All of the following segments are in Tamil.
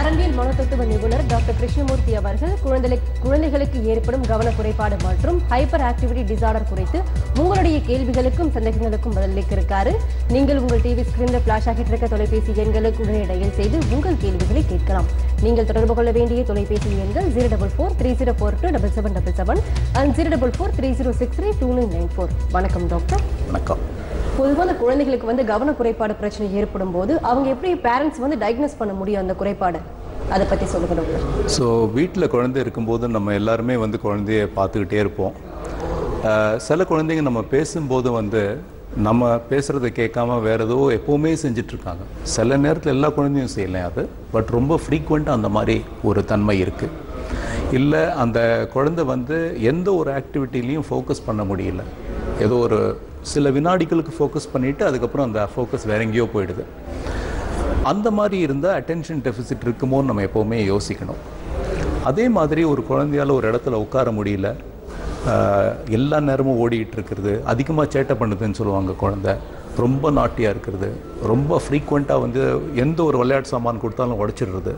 நரம்பியல் மனோதத்துவ நிபுணர் டாக்டர் கிருஷ்ணமூர்த்தி அவர்கள் குழந்தை குழந்தைகளுக்கு ஏற்படும் கவன குறைபாடு மற்றும் ஹைப்பர் ஆக்டிவிட்டி டிசார்டர் குறித்து உங்களுடைய கேள்விகளுக்கும் சந்தேகங்களுக்கும் பதிலளிக்க இருக்காரு நீங்கள் உங்கள் டிவி ஸ்கிரீன்ல பிளாஷ் ஆகிட்டு இருக்க தொலைபேசி எண்களுக்கு உடனே டயல் செய்து உங்கள் கேள்விகளை கேட்கலாம் நீங்கள் தொடர்பு கொள்ள வேண்டிய தொலைபேசி எண்கள் zero double four three zero four two double seven double seven and zero double four three zero six three two nine nine four வணக்கம் டாக்டர் வணக்கம் பொதுவாக அந்த குழந்தைகளுக்கு வந்து கவன குறைபாடு பிரச்சனை ஏற்படும் போது அவங்க எப்படி பேரண்ட்ஸ் வந்து டயக்னோஸ் பண்ண முடியும் அந்த குறைபாடு அதை பத்தி சொல்லுங்க டாக்டர் ஸோ வீட்டில் குழந்தை இருக்கும்போது நம்ம எல்லாருமே வந்து குழந்தைய பார்த்துக்கிட்டே இருப்போம் அஹ், சில குழந்தைங்க நம்ம பேசும்போது வந்து நம்ம பேசுகிறத கேட்காம வேற ஏதோ எப்போவுமே செஞ்சுட்டு இருக்காங்க சில நேரத்தில் எல்லா குழந்தையும் செய்யலாம் அது பட் ரொம்ப ஃப்ரீக்வெண்ட்டாக அந்த மாதிரி ஒரு தன்மை இருக்குது இல்லை அந்த குழந்தை வந்து எந்த ஒரு ஆக்டிவிட்டிலையும் ஃபோக்கஸ் பண்ண முடியல ஏதோ ஒரு சில வினாடிகளுக்கு ஃபோக்கஸ் பண்ணிவிட்டு அதுக்கப்புறம் அந்த ஃபோக்கஸ் வேற எங்கேயோ போயிடுது அந்த மாதிரி இருந்தால் அட்டென்ஷன் டெஃபிசிட் இருக்குமோன்னு நம்ம எப்போவுமே யோசிக்கணும் அதே மாதிரி ஒரு குழந்தையால ஒரு இடத்துல உட்கார முடியல ஆஹ், எல்லா நேரமும் ஓடிட்டு இருக்கிறது அதிகமாக சேட்டை பண்ணுதுன்னு சொல்லுவாங்க குழந்தை ரொம்ப நாட்டியாக இருக்கிறது ரொம்ப ஃப்ரீக்வெண்ட்டாக வந்து எந்த ஒரு விளையாட்டு சாமான் கொடுத்தாலும் உடச்சிடுறது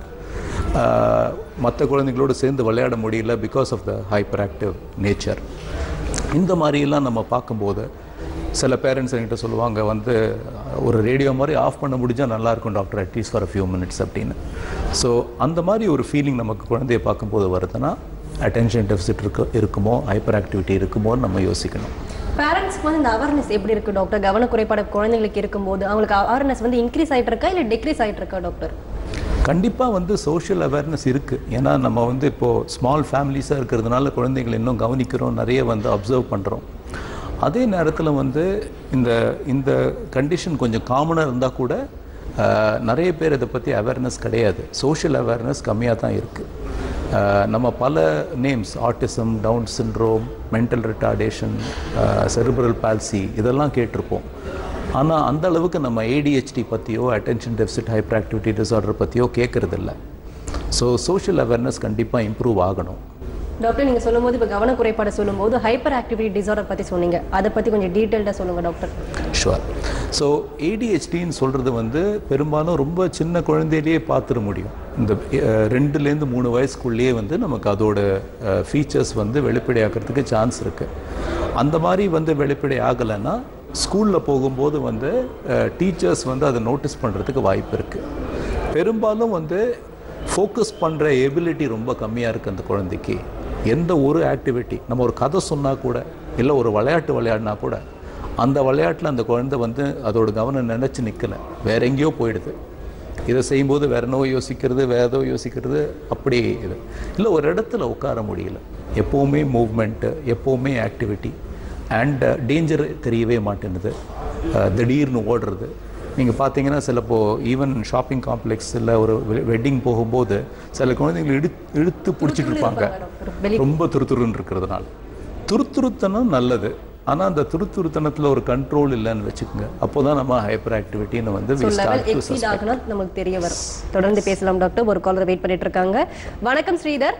மற்ற குழந்தைங்களோடு சேர்ந்து விளையாட முடியல because of the hyperactive nature இந்த மாதிரியெல்லாம் நம்ம பார்க்கும்போது சில பேரண்ட்ஸ் என்கிட்ட சொல்லுவாங்க வந்து ஒரு ரேடியோ மாதிரி ஆஃப் பண்ண முடிஞ்சால் நல்லா இருக்கும் doctor at least for few minutes அப்படின்னு ஸோ அந்த மாதிரி ஒரு ஃபீலிங் நமக்கு குழந்தைய பார்க்கும்போது வருதுன்னா அட்டென்ஷன் டெஃபிசிட் இருக்கு இருக்குமோ ஹைப்பர் ஆக்டிவிட்டி இருக்குமோன்னு நம்ம யோசிக்கணும் பேரண்ட்ஸ்க்கு வந்து இந்த அவேர்னஸ் எப்படி இருக்கு டாக்டர் கவன குறைபாடு குழந்தைங்களுக்கு இருக்கும்போது அவங்களுக்கு அவேர்னஸ் வந்து இன்க்ரீஸ் ஆயிட்டு இருக்கா இல்லை டிக்ரீஸ் ஆயிட்டு இருக்கா டாக்டர் கண்டிப்பாக வந்து சோஷியல் அவேர்னஸ் இருக்குது ஏன்னா நம்ம வந்து இப்போது ஸ்மால் ஃபேமிலிஸாக இருக்கிறதுனால குழந்தைகளை இன்னும் கவனிக்கிறோம் நிறைய வந்து அப்சர்வ் பண்ணுறோம் அதே நேரத்தில் வந்து இந்த இந்த கண்டிஷன் கொஞ்சம் காமனாக இருந்தால் கூட ஆஹ், நிறைய பேர் இதை பற்றி அவேர்னஸ் கிடையாது சோஷியல் அவேர்னஸ் கம்மியாக தான் இருக்குது நம்ம பல names autism Down syndrome mental retardation cerebral palsy இதெல்லாம் கேட்டிருப்போம் ஆனால் அந்த அளவுக்கு நம்ம ஏடிஹெச்டி பற்றியோ attention deficit hyperactivity disorder பற்றியோ கேட்குறதில்ல ஸோ சோஷியல் அவேர்னஸ் கண்டிப்பாக இம்ப்ரூவ் ஆகணும் டாக்டர் நீங்க சொல்லும்போது இப்போ கவன குறைபாடு சொல்லும்போது ஹைப்பர் ஆக்டிவிட்டி டிசார்டர் பத்தி சொன்னீங்க அதை பத்தி கொஞ்சம் டீட்டெயில்டாக சொல்லுங்க டாக்டர் ஷுவர் ஸோ ஏடிஹெச்டின்னு சொல்கிறது வந்து பெரும்பாலும் ரொம்ப சின்ன குழந்தையிலேயே பார்த்துட முடியும் இந்த அஹ், ரெண்டுலேருந்து மூணு வயசுக்குள்ளேயே வந்து நமக்கு அதோட ஃபீச்சர்ஸ் வந்து வெளிப்படையாக்கிறதுக்கு சான்ஸ் இருக்குது அந்த மாதிரி வந்து வெளிப்படை ஆகலைன்னா ஸ்கூலில் போகும்போது வந்து டீச்சர்ஸ் வந்து அதை நோட்டீஸ் பண்ணுறதுக்கு வாய்ப்பு இருக்குது பெரும்பாலும் வந்து ஃபோக்கஸ் பண்ணுற எபிலிட்டி ரொம்ப கம்மியாக இருக்குது அந்த குழந்தைக்கு எந்த ஒரு ஆக்டிவிட்டி நம்ம ஒரு கதை சொன்னால் கூட இல்லை ஒரு விளையாட்டு விளையாடினா கூட அந்த விளையாட்டில் அந்த குழந்தை வந்து அதோட கவனம் நினச்சி நிற்கலை வேற எங்கேயோ போயிடுது இதை செய்யும்போது வேற என்னவோ யோசிக்கிறது வேற ஏதோ யோசிக்கிறது அப்படி இது இல்லை ஒரு இடத்துல உட்கார முடியல எப்போவுமே மூவ்மெண்ட்டு எப்போவுமே ஆக்டிவிட்டி அண்ட் டேஞ்சர் தெரியவே மாட்டேங்குது அஹ், திடீர்னு ஓடுறது நீங்கள் பார்த்தீங்கன்னா சிலப்போ ஈவன் ஷாப்பிங் காம்ப்ளெக்ஸ் இல்லை ஒரு வெட்டிங் போகும்போது சில குழந்தைங்களை இழு இழுத்து பிடிச்சிட்டு இருப்பாங்க வெளி ரொம்ப துருதுருன்னு இருக்கிறதுனால துருதுருத்தனம் நல்லது ஆனால் அந்த துருதுருத்தனத்தில் ஒரு கண்ட்ரோல் இல்லைன்னு வச்சுக்கோங்க அப்போ தான் நம்ம ஹைப்பர் ஆக்டிவிட்டின்னு வந்து we so start level to exceed suspect. ஆகுனா நமக்கு தெரிய வரும் தொடர்ந்து பேசலாம் டாக்டர் ஒரு காலர் வெயிட் பண்ணிட்டு இருக்காங்க வணக்கம் ஸ்ரீதர்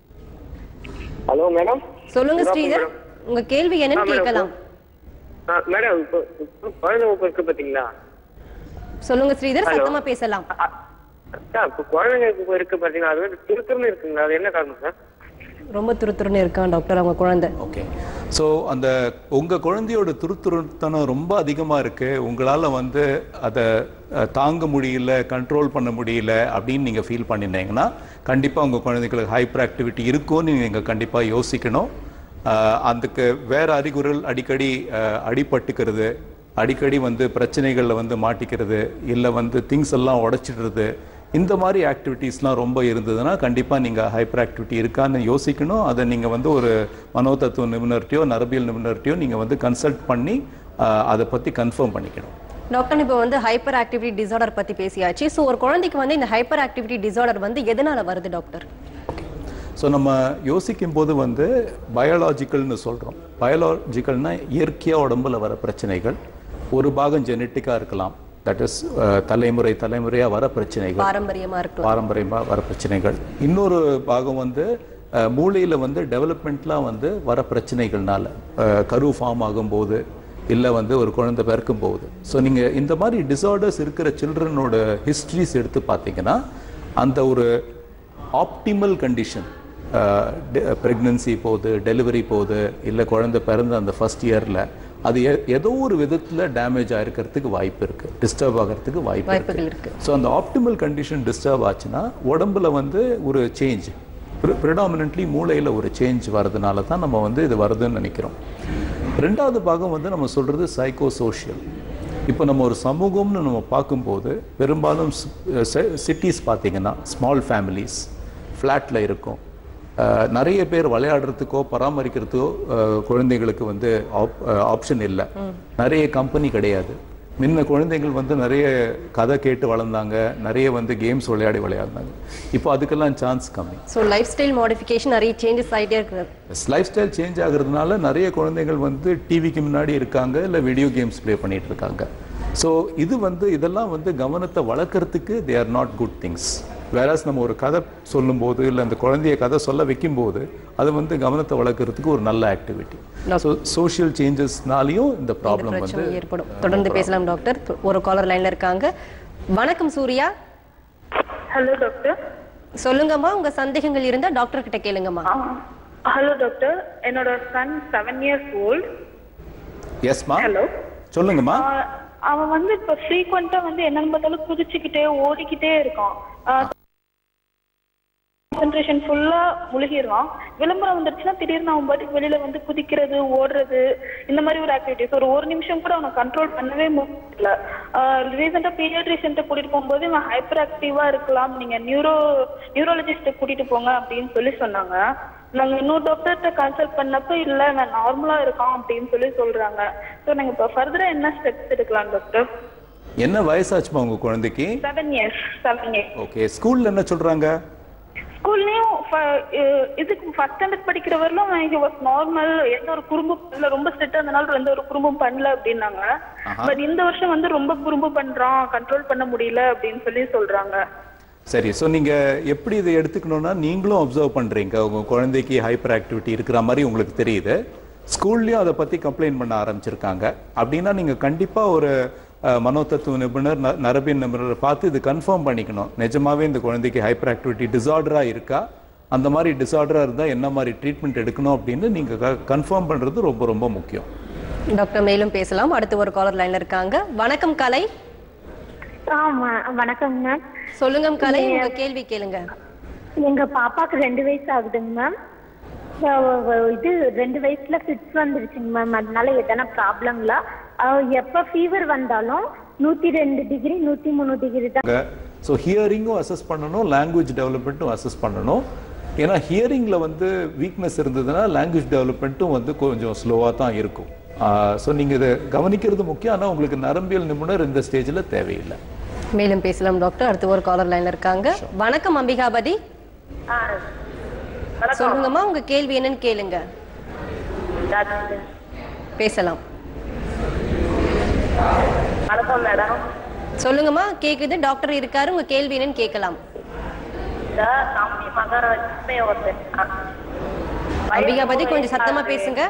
ஹலோ மேடம் சொல்லுங்க ஸ்ரீதர் உங்க கேள்வி என்னன்னு கேட்கலாம் ஆ, மேடம் இப்போ இப்போ குழந்தை வகுப்பு இருக்கு பாத்தீங்களா சொல்லுங்க ஸ்ரீதர் Hello. சத்தமா பேசலாம் அ, சார் இப்போ குழந்தைங்க இப்போ இருக்கு பாத்தீங்களா அது வந்து திருத்தம்னு இருக்குங்களா அது என்ன காரணம் சார் ரொம்ப துருதுருன்னு இருக்கான் டாக்டர் அவங்க குழந்தை ஓகே ஸோ அந்த உங்கள் குழந்தையோட துருத்துருத்தனம் ரொம்ப அதிகமாக இருக்குது உங்களால் வந்து அதை அஹ், தாங்க முடியல கண்ட்ரோல் பண்ண முடியல அப்படின்னு நீங்கள் ஃபீல் பண்ணினீங்கன்னா கண்டிப்பாக உங்கள் குழந்தைகளுக்கு ஹைப்பர் ஆக்டிவிட்டி இருக்கும்னு நீங்கள் கண்டிப்பாக யோசிக்கணும் அஹ், அதுக்கு வேற அறிகுறிகள் அடிக்கடி அஹ், அடிபட்டுக்கிறது அடிக்கடி வந்து பிரச்சனைகளில் வந்து மாட்டிக்கிறது இல்லை வந்து திங்ஸ் எல்லாம் உடைச்சிடுறது இந்த மாதிரி ஆக்டிவிட்டீஸ்லாம் ரொம்ப இருந்ததுன்னா கண்டிப்பாக நீங்கள் ஹைப்பர் ஆக்டிவிட்டி இருக்கான்னு யோசிக்கணும் அதை நீங்கள் வந்து ஒரு மனோதத்துவ நிபுணர்கிட்டயோ நரபியல் நிபுணர்கிட்டயோ நீங்கள் வந்து கன்சல்ட் பண்ணி ஆஹ், அதை பற்றி கன்ஃபார்ம் பண்ணிக்கணும் டாக்டர் இப்போ வந்து ஹைப்பர் ஆக்டிவிட்டி டிசார்டர் பத்தி பேசியாச்சு ஸோ ஒரு குழந்தைக்கு வந்து இந்த ஹைப்பர் ஆக்டிவிட்டி டிசார்டர் வந்து எதனால வருது டாக்டர் ஸோ நம்ம யோசிக்கும் போது வந்து பயாலாஜிக்கல்னு சொல்கிறோம் பயாலாஜிக்கல்னா இயற்கையாக உடம்புல வர பிரச்சனைகள் ஒரு பாகம் ஜெனட்டிக்காக இருக்கலாம் தட் இஸ் தலைமுறை தலைமுறையாக வர பிரச்சனைகள் பாரம்பரியமா இருக்கலாம் பாரம்பரியமாக வர பிரச்சனைகள் இன்னொரு பாகம் வந்து அஹ், மூளையில வந்து டெவலப்மெண்ட்லாம் வந்து வர பிரச்சனைகள்னால அஹ், கரு ஃபார்ம் ஆகும்போது இல்லை வந்து ஒரு குழந்தை பிறக்கும் போகுது ஸோ நீங்கள் இந்த மாதிரி டிசார்டர்ஸ் இருக்கிற சில்ட்ரனோட ஹிஸ்ட்ரிஸ் எடுத்து பார்த்தீங்கன்னா அந்த ஒரு ஆப்டிமல் கண்டிஷன் ப்ரெக்னன்சி போகுது டெலிவரி போகுது இல்லை குழந்தை பிறந்த அந்த ஃபர்ஸ்ட் இயரில் அது எ- ஏதோ ஒரு விதத்தில் டேமேஜ் ஆயிருக்கிறதுக்கு வாய்ப்பு இருக்குது டிஸ்டர்ப் ஆகிறதுக்கு வாய்ப்பு வாய்ப்புகள் இருக்கு இருக்கு ஸோ அந்த ஆப்டிமல் கண்டிஷன் டிஸ்டர்ப் ஆச்சுன்னா உடம்புல வந்து ஒரு சேஞ்ச் ப்ரிடாமினன்ட்லி மூளையில் ஒரு சேஞ்ச் வர்றதுனால தான் நம்ம வந்து இது வருதுன்னு நினைக்கிறோம் ரெண்டாவது பாகம் வந்து நம்ம சொல்கிறது சைக்கோ சோஷியல் இப்போ நம்ம ஒரு சமூகம்னு நம்ம பார்க்கும்போது பெரும்பாலும் சிட்டிஸ் பார்த்தீங்கன்னா ஸ்மால் ஃபேமிலிஸ் ஃப்ளாட்டில் இருக்கும் அஹ், நிறைய பேர் விளையாடுறதுக்கோ பராமரிக்கிறதுக்கோ அஹ், குழந்தைகளுக்கு வந்து ஆப்ஷன் இல்லை நிறைய கம்பெனி கிடையாது முன்ன குழந்தைகள் வந்து நிறைய கதை கேட்டு வளர்ந்தாங்க நிறைய வந்து கேம்ஸ் விளையாடி விளையாடினாங்க இப்போ அதுக்கெல்லாம் சான்ஸ் கம்மி ஸோ லைஃப் ஸ்டைல் மாடிஃபிகேஷன் நிறைய சேஞ்சஸ் ஆகிட்டே இருக்கு லைஃப் ஸ்டைல் சேஞ்ச் ஆகுறதுனால நிறைய குழந்தைகள் வந்து டிவிக்கு முன்னாடி இருக்காங்க இல்லை வீடியோ கேம்ஸ் ப்ளே பண்ணிட்டு இருக்காங்க ஸோ இது வந்து இதெல்லாம் வந்து கவனத்தை வளர்க்கறதுக்கு they are not good things வேறாஸ் நம்ம ஒரு கதை சொல்லும்போது இல்லை அந்த குழந்தைய கதை சொல்ல வைக்கும்போது அது வந்து கவனத்தை வளர்க்கறதுக்கு ஒரு நல்ல ஆக்டிவிட்டி ஸோ சோஷியல் சேஞ்சஸ்னாலையும் இந்த ப்ராப்ளம் வந்து பிரச்சனை ஏற்படும் தொடர்ந்து பேசலாம் டாக்டர் ஒரு காலர் லைன்ல இருக்காங்க வணக்கம் சூர்யா ஹலோ டாக்டர் சொல்லுங்கம்மா உங்க சந்தேகங்கள் இருந்தா டாக்டர் கிட்ட கேளுங்கம்மா ஹலோ டாக்டர் என்னோட சன் செவன் இயர்ஸ் ஓல்ட் எஸ்மா ஹலோ சொல்லுங்கம்மா அவன் வந்து இப்ப ஃப்ரீக்வெண்டா வந்து என்னன்னு பார்த்தாலும் குதிச்சுக்கிட்டே ஓடிக்கிட்டே இருக்கான் கான்சென்ட்ரேஷன் ஃபுல்லா முழுகிடுவான் விளம்பரம் வந்துருச்சுன்னா திடீர்னு அவன் பாட்டுக்கு வெளியில வந்து குதிக்கிறது ஓடுறது இந்த மாதிரி ஒரு ஆக்டிவிட்டிஸ் ஒரு ஒரு நிமிஷம் கூட அவனை கண்ட்ரோல் பண்ணவே முடியல ரீசெண்டா பீடியாட்ரிஷியன்ட்ட கூட்டிட்டு போகும்போது இவன் ஹைப்பர் ஆக்டிவா இருக்கலாம் நீங்க நியூரோ நியூரோலஜிஸ்ட கூட்டிட்டு போங்க அப்படின்னு சொல்லி சொன்னாங்க நாங்க இன்னொரு டாக்டர்கிட்ட கன்சல்ட் பண்ணப்ப இல்ல இவன் நார்மலா இருக்கான் அப்படின்னு சொல்லி சொல்றாங்க ஸோ நாங்க இப்போ ஃபர்தரா என்ன ஸ்டெப்ஸ் எடுக்கலாம் டாக்டர் என்ன வயசாச்சுமா உங்க குழந்தைக்கு seven years seven years okay ஸ்கூல்ல என்ன சொல்றாங்க ஸ்கூல்லயும் இதுக்கு ஃபர்ஸ்ட் ஸ்டாண்டர்ட் படிக்கிற வரலும் ஹி வாஸ் நார்மல் எந்த ஒரு குறும்பு பண்ணல ரொம்ப ஸ்ட்ரிக்டா இருந்தனால எந்த ஒரு குறும்பும் பண்ணல அப்படின்னாங்க பட் இந்த வருஷம் வந்து ரொம்ப குறும்பு பண்றான் கண்ட்ரோல் பண்ண முடியல அப்படின்னு சொல்லி சொல்றாங்க சரி ஸோ நீங்க எப்படி இதை எடுத்துக்கணும்னா நீங்களும் அப்சர்வ் பண்றீங்க உங்க குழந்தைக்கு ஹைப்பர் ஆக்டிவிட்டி இருக்கிற மாதிரி உங்களுக்கு தெரியுது ஸ்கூல்லையும் அதை பத்தி கம்ப்ளைண்ட் பண்ண ஆரம்பிச்சிருக்காங்க அப்படின்னா நீங்க கண்டிப்பா ஒரு அஹ், மனோதத்துவ நிபுணர் ந- நரபியல் நிபுணரை பார்த்து இது கன்ஃபார்ம் பண்ணிக்கணும் நிஜமாவே இந்த குழந்தைக்கு ஹைப்பர் ஆக்டிவிட்டி டிசார்டரா இருக்கா அந்த மாதிரி டிசார்டரா இருந்தா என்ன மாதிரி ட்ரீட்மெண்ட் எடுக்கணும் அப்படின்னு நீங்க கன்ஃபார்ம் பண்றது ரொம்ப ரொம்ப முக்கியம் டாக்டர் மேலும் பேசலாம் அடுத்து ஒரு காலர் லைன்ல இருக்காங்க வணக்கம் கலை ஆமா வணக்கம் மேம் சொல்லுங்க கலை உங்க கேள்வி கேளுங்க எங்க பாப்பாக்கு ரெண்டு வயசு ஆகுதுங்க மேம் அஹ் வ- இது ரெண்டு வயசுல ஃபிட்ஸ் வந்துருச்சுங்க மேம் அதனால எதனா ப்ராப்ளங்களா எப்ப ஃபீவர் வந்தாலும் நூத்தி ரெண்டு டிகிரி நூத்தி மூணு டிகிரி தான் ஸோ ஹியரிங்கும் அசஸ் பண்ணணும் லாங்குவேஜ் டெவலப்மெண்ட்டும் அசஸ் பண்ணணும் ஏன்னா ஹியரிங்கில் வந்து வீக்னஸ் இருந்ததுன்னா லாங்குவேஜ் டெவலப்மெண்ட்டும் வந்து கொஞ்சம் ஸ்லோவாக தான் இருக்கும் ஸோ நீங்கள் இதை கவனிக்கிறது முக்கியம் ஆனால் உங்களுக்கு நரம்பியல் நிபுணர் இந்த ஸ்டேஜில் தேவையில்லை மேலும் பேசலாம் டாக்டர் அடுத்து ஒரு காலர் லைன்ல இருக்காங்க வணக்கம் அம்பிகாபதி சொல்லுங்கம்மா உங்க கேள்வி என்னன்னு கேளுங்க பேசலாம் வணக்கம் மேடம் சொல்லுங்கம்மா கேக்குது டாக்டர் இருக்காரு உங்க கேள்வி என்னன்னு கேட்கலாம் தம்பி மகர வச்சு ஒருத்தர் அம்பிகாபதி கொஞ்சம் சத்தமா பேசுங்க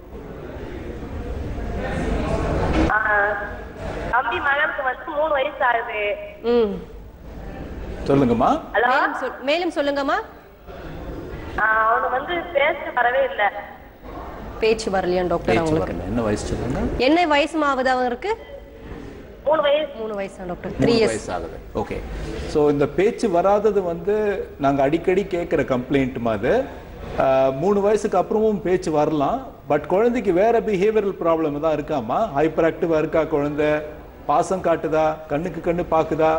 தம்பி மகனுக்கு வந்து மூணு வயசு ஆகுது ம் சொல்லுங்கம்மா ஹலோ மேலும் சொல்- மேலும் சொல்லுங்கம்மா அவனு வந்து பேச வரவே இல்லை பேச்சு வரலையா டாக்டர் பேச்சு அவங்களுக்கு வரல என்ன வயசு சொல்லுங்க என்ன வயசு ஆகுது அவருக்கு மூணு வயசு மூணு வயசு டாக்டர் த்ரீ மூணு இயர்ஸ் வயசு ஆகுது ஓகே ஸோ இந்த பேச்சு வராதது வந்து நாங்கள் அடிக்கடி கேட்குற கம்ப்ளைண்ட் மாதிரி ஆஹ், மூணு வயசுக்கு அப்புறமும் பேச்சு வரலாம் பட் குழந்தைக்கு வேற பிஹேவியரல் ப்ராப்ளம் தான் இருக்காமா ஹைப்பர் ஆக்டிவாக இருக்கா குழந்தை பாசம் காட்டுதா கண்ணுக்கு கண்ணு பார்க்குதா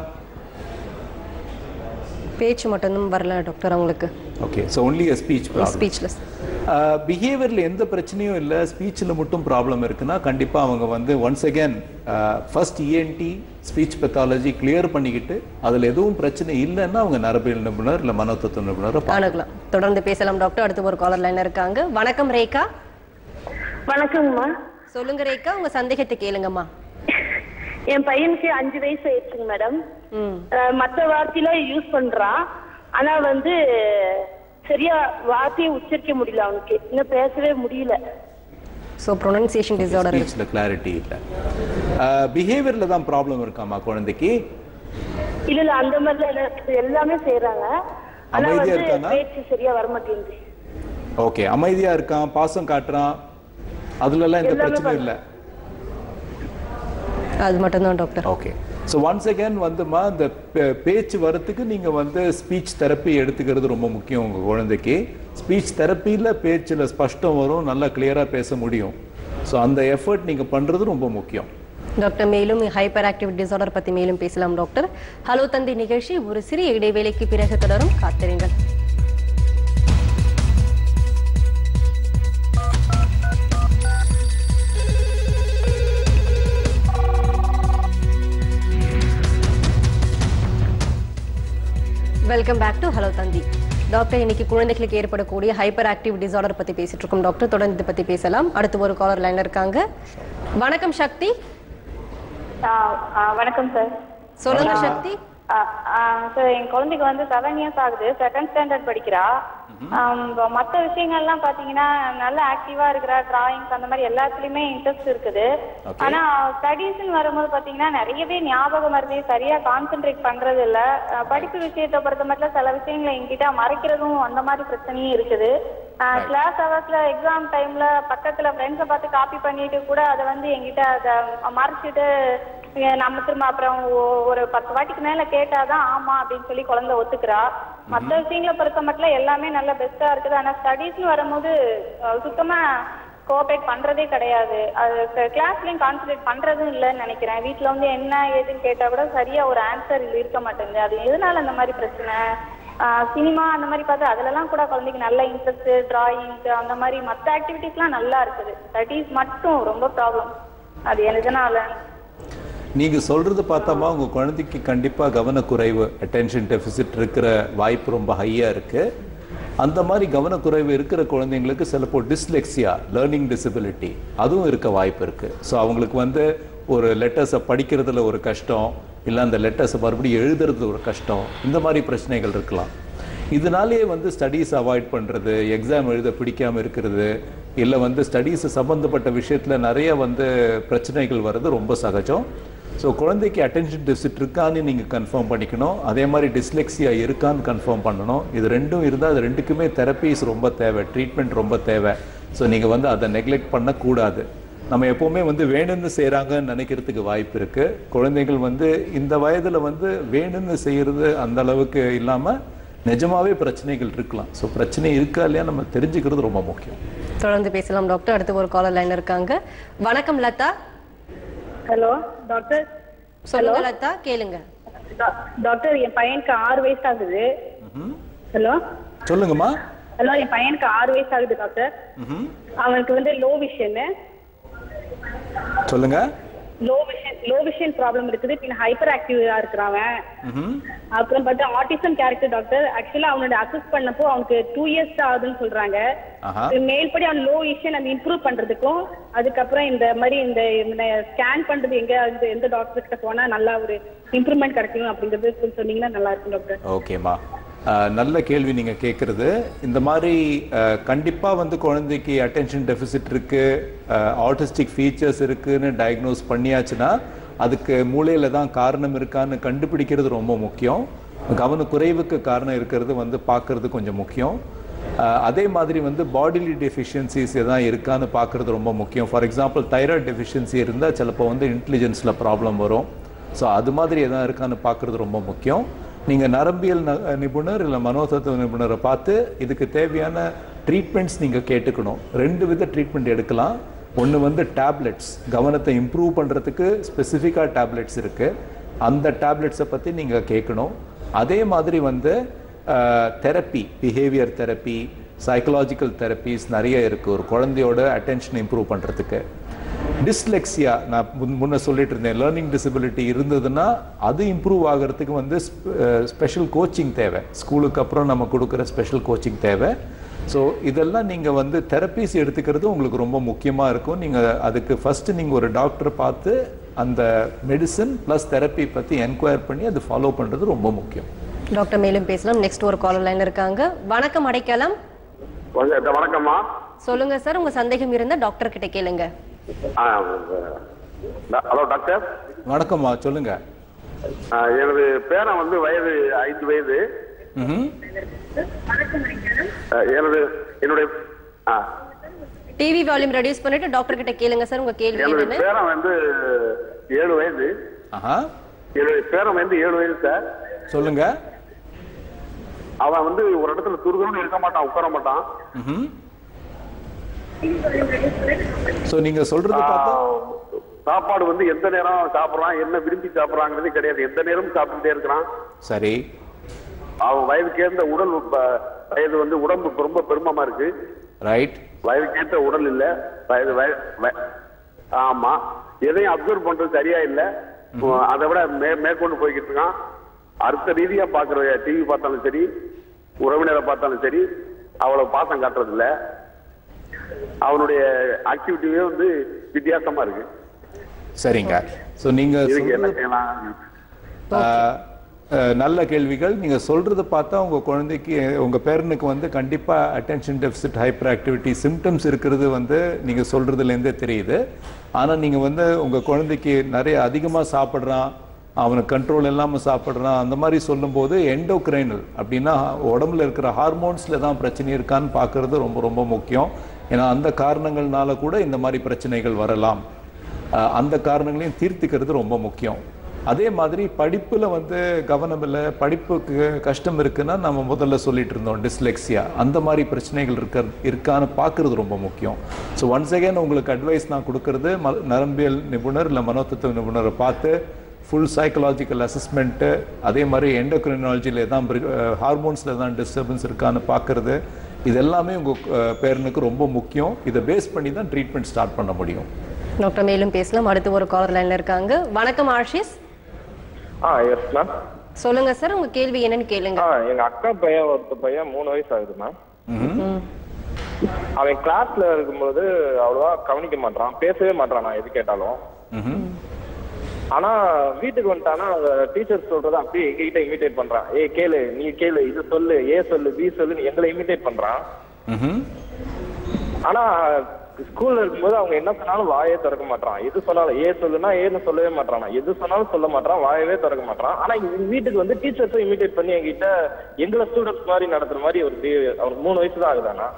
பேச்சு மட்டும்தான் வரல டாக்டர் அவங்களுக்கு okay so only a speech problem speechless பிஹேவியரில் எந்த பிரச்சனையும் இல்லை ஸ்பீச்சில் மட்டும் ப்ராப்ளம் இருக்குன்னா கண்டிப்பாக அவங்க வந்து once again first ENT speech pathology clear பண்ணிக்கிட்டு அதில் எதுவும் பிரச்சனை இல்லைன்னா அவங்க நரபியல் நிபுணர் இல்லை மனோதத்துவ நிபுணரை பார்க்கணும். அணுகலாம் தொடர்ந்து பேசலாம் டாக்டர் அடுத்து ஒரு காலர் லைன்ல இருக்காங்க வணக்கம் ரேகா வணக்கங்கம்மா சொல்லுங்க ரேகா உங்க சந்தேகத்தை கேளுங்கம்மா என் பையனுக்கு அஞ்சு வயசு ஆயிடுச்சுங்க மேடம் ம் மற்ற வார்த்தையெல்லாம் யூஸ் பண்றான் ஆனா வந்து சரியா வார்த்தையை உச்சரிக்க முடியல அவனுக்கு இன்னும் பேசவே முடியல ஸோ ப்ரொனன்சியேஷன் டிசார்டர் ஸ்பீச்சில் கிளாரிட்டி இல்லை பிஹேவியரில் தான் ப்ராப்ளம் இருக்காமா குழந்தைக்கு இல்ல இல்ல அந்த மாதிரிலாம் இல்ல. எல்லாமே செய்யறாங்க ஆனா அமைதியா வந்து இருக்கானா? பேச்சு சரியா வர மாட்டேங்குது ஓகே அமைதியா இருக்கான் பாசம் காட்டுறான் அதுலலாம் எந்த எல்லாமே பிரச்சனையும் இல்லை அது மட்டும்தான் doctor okay so once again வந்துமா இந்த பே- பேச்சு வரத்துக்கு நீங்கள் வந்து ஸ்பீச் தெரப்பி எடுத்துக்கிறது ரொம்ப முக்கியம் உங்கள் குழந்தைக்கு ஸ்பீச் தெரப்பியில் பேச்சில் ஸ்பஷ்டம் வரும் நல்லா கிளியராக பேச முடியும் ஸோ அந்த எஃபர்ட் நீங்கள் பண்ணுறது ரொம்ப முக்கியம் டாக்டர் மேலும் ஹைப்பர் ஆக்டிவ் டிசார்டர் பத்தி மேலும் பேசலாம் டாக்டர் ஹலோ தந்தி நிகழ்ச்சி ஒரு சிறிய இடைவேளைக்கு பிறகு தொடரும் காத்திருங்கள் welcome back to hello Thanthi doctor இன்னைக்கு குழந்தைகளுக்கு ஏற்படக்கூடிய ஹைப்பர் ஆக்டிவ் டிசார்டர் பத்தி பேசிட்டு இருக்கோம் டாக்டர் தொடர்ந்து இதை பத்தி பேசலாம் அடுத்து ஒரு காலர் லைன்ல இருக்காங்க வணக்கம் சக்தி ஆ, ஆ, வணக்கம் சார் சொல்லுங்க சக்தி சார் என் குழந்தைக்கு வந்து செவன் இயர்ஸ் ஆகுது செகண்ட் ஸ்டாண்டர்ட் படிக்கிறா ஆம், இப்போ மத்த விஷயங்கள்லாம் பாத்தீங்கன்னா நல்ல ஆக்டிவா இருக்கிறா டிராயிங்ஸ் அந்த மாதிரி எல்லாத்துலயுமே இன்ட்ரெஸ்ட் இருக்குது Okay. ஆனா ஸ்டடீஸ்னு வரும்போது பாத்தீங்கன்னா நிறையவே ஞாபகம் வருது சரியா கான்சென்ட்ரேட் பண்றது இல்ல அஹ், படிப்பு விஷயத்தை பொறுத்த மட்டும் சில விஷயங்களை என்கிட்ட மறைக்கிறதும் அந்த மாதிரி பிரச்சனையும் இருக்குது கிளாஸ் ஹவர்ஸ்ல எக்ஸாம் டைம்ல பக்கத்துல ஃப்ரெண்ட்ஸை பார்த்து காப்பி பண்ணிட்டு கூட அதை வந்து என்கிட்ட அதை மறைச்சிட்டு ஏ, நம்ம திரும்ப அப்புறம் ஒ- ஒரு பத்து வாட்டிக்கு மேல கேட்டாதான் ஆமா அப்படின்னு சொல்லி குழந்தை ஒத்துக்கிறா மத்த விஷயங்களை பொறுத்த மட்டும் எல்லாமே நல்ல பெஸ்டா இருக்குது ஆனா ஸ்டடீஸ்னு வரும்போது அஹ், சுத்தமா கோஆபரேட் பண்றதே கிடையாது அது கிளாஸ்லயும் கான்சென்ட்ரேட் பண்றதும் இல்லைன்னு நினைக்கிறேன் வீட்ல வந்து என்ன ஏதுன்னு கேட்டா கூட சரியா ஒரு ஆன்சர் இருக்க மாட்டேங்குது அது எதனால அந்த மாதிரி பிரச்சனை சினிமா அந்த மாதிரி பார்த்தா அதுலலாம் கூட குழந்தைக்கு நல்ல இன்ட்ரெஸ்ட் டிராயிங் அந்த மாதிரி மற்ற ஆக்டிவிட்டிஸ்லாம் நல்லா இருக்குது ஸ்டடீஸ் மட்டும் ரொம்ப ப்ராப்ளம் அது எதனால நீங்கள் சொல்கிறது பார்த்தாமா உங்கள் குழந்தைக்கு கண்டிப்பாக கவனக்குறைவு அட்டென்ஷன் டெபிசிட் இருக்கிற வாய்ப்பு ரொம்ப ஹையாக இருக்குது அந்த மாதிரி கவனக்குறைவு இருக்கிற குழந்தைங்களுக்கு சிலப்போ டிஸ்லெக்ஸியா லேர்னிங் டிசபிலிட்டி அதுவும் இருக்க வாய்ப்பு இருக்குது ஸோ அவங்களுக்கு வந்து ஒரு லெட்டர்ஸை படிக்கிறதுல ஒரு கஷ்டம் இல்லை அந்த லெட்டர்ஸை மறுபடியும் எழுதுறது ஒரு கஷ்டம் இந்த மாதிரி பிரச்சனைகள் இருக்கலாம் இதனாலேயே வந்து ஸ்டடீஸ் அவாய்ட் பண்ணுறது எக்ஸாம் எழுத பிடிக்காம இருக்கிறது இல்லை வந்து ஸ்டடீஸ் சம்மந்தப்பட்ட விஷயத்தில் நிறைய வந்து பிரச்சனைகள் வர்றது ரொம்ப சகஜம் ஸோ குழந்தைக்கு அட்டென்ஷன் டெபிசிட் இருக்கான்னு நீங்கள் கன்ஃபார்ம் பண்ணிக்கணும் அதே மாதிரி டிஸ்லெக்ஸியா இருக்கான்னு கன்ஃபார்ம் பண்ணணும் இது ரெண்டும் இருந்தால் அது ரெண்டுக்குமே தெரப்பீஸ் ரொம்ப தேவை ட்ரீட்மெண்ட் ரொம்ப தேவை ஸோ நீங்கள் வந்து அதை நெக்லெக்ட் பண்ணக்கூடாது நம்ம எப்போவுமே வந்து வேணும்னு செய்கிறாங்கன்னு நினைக்கிறதுக்கு வாய்ப்பு இருக்குது குழந்தைகள் வந்து இந்த வயதில் வந்து வேணும்னு செய்கிறது அந்த அளவுக்கு இல்லாமல் நிஜமாவே பிரச்சனைகள் இருக்கலாம் ஸோ பிரச்சனை இருக்கா இல்லையா நம்ம தெரிஞ்சுக்கிறது ரொம்ப முக்கியம் தொடர்ந்து பேசலாம் டாக்டர் அடுத்து ஒரு காலர் லைன் இருக்காங்க வணக்கம் லதா ஹலோ டாக்டர் சொல்லுங்க லதா கேளுங்க டா- டாக்டர் என் பையனுக்கு ஆறு வயசு ஆகுது ஹலோ சொல்லுங்கம்மா ஹலோ என் பையனுக்கு ஆறு வயசு ஆகுது டாக்டர் ம்ஹும். அவனுக்கு வந்து லோ விஷன் சொல்லுங்க low vision low vision problem இருக்குது பின்ன ஹைப்பர் ஆக்டிவா இருக்கிறான் அவன் ம்ஹும். அப்புறம் பார்த்தா ஆட்டிசம் கேரக்டர் டாக்டர் ஆக்சுவலா அவனோட அசஸ் பண்ணப்போ அவனுக்கு டூ இயர்ஸ் ஆகுதுன்னு சொல்றாங்க ஆஹா மேல்படி அவன் லோ விஷன் அந்த இம்ப்ரூவ் பண்றதுக்கும் அதுக்கப்புறம் இந்த மாதிரி இந்த ஸ்கேன் பண்றது எங்க அந்த எந்த டாக்டர் கிட்ட போனா நல்லா ஒரு இம்ப்ரூவ்மெண்ட் கிடைக்கும் அப்படிங்கறது கொஞ்சம் சொன்னீங்கன்னா நல்லா இருக்கும் டாக்டர் ஓகேம்மா அஹ், நல்ல கேள்வி நீங்க கேட்குறது இந்த மாதிரி கண்டிப்பாக வந்து குழந்தைக்கு அட்டென்ஷன் டெபிசிட் இருக்கு ஆட்டிஸ்டிக் ஃபீச்சர்ஸ் இருக்குன்னு டயக்னோஸ் பண்ணியாச்சுன்னா அதுக்கு மூளையில தான் காரணம் இருக்கான்னு கண்டுபிடிக்கிறது ரொம்ப முக்கியம் கவனக்குறைவுக்கு காரணம் இருக்கிறது வந்து பார்க்கறது கொஞ்சம் முக்கியம் அஹ், அதே மாதிரி வந்து பாடிலி டெஃபிஷியன்சிஸ் எதாவது இருக்கான்னு பார்க்கறது ரொம்ப முக்கியம் ஃபார் எக்ஸாம்பிள் தைராய்டு டெஃபிஷியன்சி இருந்தால் சிலப்போ வந்து இன்டெலிஜென்ஸில் ப்ராப்ளம் வரும் ஸோ அது மாதிரி எதாவது இருக்கான்னு பார்க்கறது ரொம்ப முக்கியம் நீங்கள் நரம்பியல் ந- நிபுணர் இல்லை மனோதத்துவ நிபுணரை பார்த்து இதுக்கு தேவையான ட்ரீட்மெண்ட்ஸ் நீங்கள் கேட்டுக்கணும் ரெண்டு வித ட்ரீட்மெண்ட் எடுக்கலாம் ஒன்று வந்து டேப்லெட்ஸ் கவனத்தை இம்ப்ரூவ் பண்ணுறதுக்கு ஸ்பெசிஃபிக்காக டேப்லெட்ஸ் இருக்குது அந்த டேப்லெட்ஸை பற்றி நீங்கள் கேட்கணும் அதே மாதிரி வந்து therapy behaviour therapy psychological therapies நிறைய இருக்குது ஒரு குழந்தையோட அட்டென்ஷன் இம்ப்ரூவ் பண்ணுறதுக்கு டிஸ்லெக்ஸியா நான் முன் முன்ன சொல்லிட்டு இருந்தேன் லேர்னிங் டிசபிலிட்டி இருந்ததுன்னா அது இம்ப்ரூவ் ஆகிறதுக்கு வந்து ஸ்பெஷல் கோச்சிங் தேவை ஸ்கூலுக்கு அப்புறம் நம்ம கொடுக்குற ஸ்பெஷல் கோச்சிங் தேவை ஸோ இதெல்லாம் நீங்கள் வந்து தெரப்பீஸ் எடுத்துக்கிறது உங்களுக்கு ரொம்ப முக்கியமாக இருக்கும் நீங்கள் அதுக்கு ஃபஸ்ட்டு நீங்கள் ஒரு டாக்டரை பார்த்து அந்த மெடிசன் ப்ளஸ் தெரப்பி பற்றி என்கொயர் பண்ணி அது ஃபாலோ பண்ணுறது ரொம்ப முக்கியம் டாக்டர் மேலும் பேசலாம் நெக்ஸ்ட் ஒரு காலர் லைன் இருக்காங்க வணக்கம் அடைக்கலாம் கொஞ்சம் வணக்கம்மா சொல்லுங்க சார் உங்க சந்தேகம் இருந்தா டாக்டர் கிட்ட கேளுங்க ஆ, ஹலோ டாக்டர் வணக்கம்மா சொல்லுங்க ஆ, எனது பேரன் வந்து வயது ஐந்து வயது ம்ஹும். ஆ, எனது என்னுடைய ஆ, டிவி வால்யூம் ரெடியூஸ் பண்ணிட்டு டாக்டர் கிட்ட கேளுங்க சார் உங்க கேள்வி எனது என்னன்னு பேரன் வந்து ஏழு வயது ஆஹா என்னுடைய பேரன் வந்து ஏழு வயது சார் சொல்லுங்க அவன் வந்து ஒரு இடத்துல துருதுன்னு இருக்க மாட்டான் உட்கார மாட்டான் ம்ஹும். சோ நீங்க சொல்றது பார்த்தா சாப்பாடு வந்து எந்த நேரம் சாப்பிடுறான் என்ன விரும்பி சாப்பிடுறாங்கிறது கிடையாது எந்த நேரமும் சாப்பிட்டுட்டே இருக்கிறான் சரி அவன் வயதுக்கேர்ந்த உடல் ப- வயது வந்து உடம்பு ரொம்ப பெருமமா இருக்கு ரைட் வயதுக்கேற்ற உடல் இல்ல வயது வய- வய- ஆமா எதையும் அப்சர்வ் பண்றது சரியா இல்ல அதை விட மே மேற்கொண்டு போய்கிட்டு இருக்கான் அர்த்த ரீதியா பாக்குற டிவி பார்த்தாலும் சரி உறவினரை பார்த்தாலும் சரி அவ்வளவு பாசம் காட்டுறது இல்ல அவனுடைய ஆக்டிவிட்டியே வந்து வித்தியாசமா இருக்கு சரிங்க சோ நீங்க இதுக்கு என்ன சொல்றது செய்யலாம் ஆஹ், ஆஹ், நல்ல கேள்விகள் நீங்க சொல்றத பார்த்தா உங்க குழந்தைக்கு உங்க பேரனுக்கு வந்து கண்டிப்பா attention deficit hyperactivity symptoms இருக்கிறது வந்து நீங்க சொல்றதுல இருந்தே தெரியுது ஆனா நீங்க வந்து உங்க குழந்தைக்கு நிறைய அதிகமா சாப்பிடுறான் அவனுக்கு கண்ட்ரோல் இல்லாம சாப்பிடுறான் அந்த மாதிரி சொல்லும்போது எண்டோக்ரைனல் அப்படின்னா உடம்புல இருக்கிற ஹார்மோன்ஸ்ல தான் பிரச்சனை இருக்கான்னு பார்க்கிறது ரொம்ப ரொம்ப முக்கியம் ஏன்னா அந்த காரணங்கள்னால கூட இந்த மாதிரி பிரச்சனைகள் வரலாம் அஹ் அந்த காரணங்களையும் தீர்த்துக்கிறது ரொம்ப முக்கியம் அதே மாதிரி படிப்புல வந்து கவனம் இல்லை படிப்புக்கு கஷ்டம் இருக்குன்னா நம்ம முதல்ல சொல்லிட்டு இருந்தோம் டிஸ்லெக்சியா அந்த மாதிரி பிரச்சனைகள் இருக்க இருக்கான்னு பார்க்கிறது ரொம்ப முக்கியம் ஸோ ஒன்ஸ் அகேன் உங்களுக்கு அட்வைஸ் நான் கொடுக்கறது ம- நரம்பியல் நிபுணர் இல்லை மனோதத்துவ நிபுணரை பார்த்து ஃபுல் சைக்கலாஜிக்கல் அசஸ்மெண்ட்டு அதே மாதிரி எண்டோக்ரினாலஜியில் எதாவது ஹார்மோன்ஸில் எதாவது டிஸ்டர்பன்ஸ் இருக்கான்னு பார்க்கறது இது எல்லாமே உங்கள் பேரனுக்கு ரொம்ப முக்கியம் இதை பேஸ் பண்ணி தான் ட்ரீட்மெண்ட் ஸ்டார்ட் பண்ண முடியும் டாக்டர் மேலும் பேசலாம் அடுத்து ஒரு காலர் லைன்ல இருக்காங்க வணக்கம் ஆஷிஷ் ஆ எஸ் மேம் சொல்லுங்க சார் உங்க கேள்வி என்னன்னு கேளுங்க ஆ எங்க அக்கா பையன் ஒருத்த பையன் மூணு வயசு ஆகுது மேம் ம். அவன் கிளாஸ்ல இருக்கும்போது அவ்வளவா கவனிக்க மாட்டான் பேசவே மாட்டான் நான் எது கேட்டாலும் ம்ஹும். ஆனா வீட்டுக்கு வந்துட்டானா அவங்க டீச்சர் சொல்றத அப்படியே எங்ககிட்ட இமிடேட் பண்றான் ஏ கேளு நீ கேளு இது சொல்லு ஏ சொல்லு பி சொல்லு எங்களை இமிடேட் பண்றான் ம்ஹும். ஆனா ஸ்கூல்ல இருக்கும்போது அவங்க என்ன சொன்னாலும் வாயே திறக்க மாட்டான் எது சொன்னாலும் ஏ சொல்லுனா ஏன்னு சொல்லவே மாட்டான் எது சொன்னாலும் சொல்ல மாட்டான் வாயவே திறக்க மாட்டான் ஆனா இங்க வீட்டுக்கு வந்து டீச்சர்ஸும் இமிடேட் பண்ணி எங்ககிட்ட எங்களை ஸ்டூடெண்ட்ஸ் மாதிரி நடத்துற மாதிரி ஒரு behavior. அவனுக்கு மூணு வயசு தான் ஆகுதானா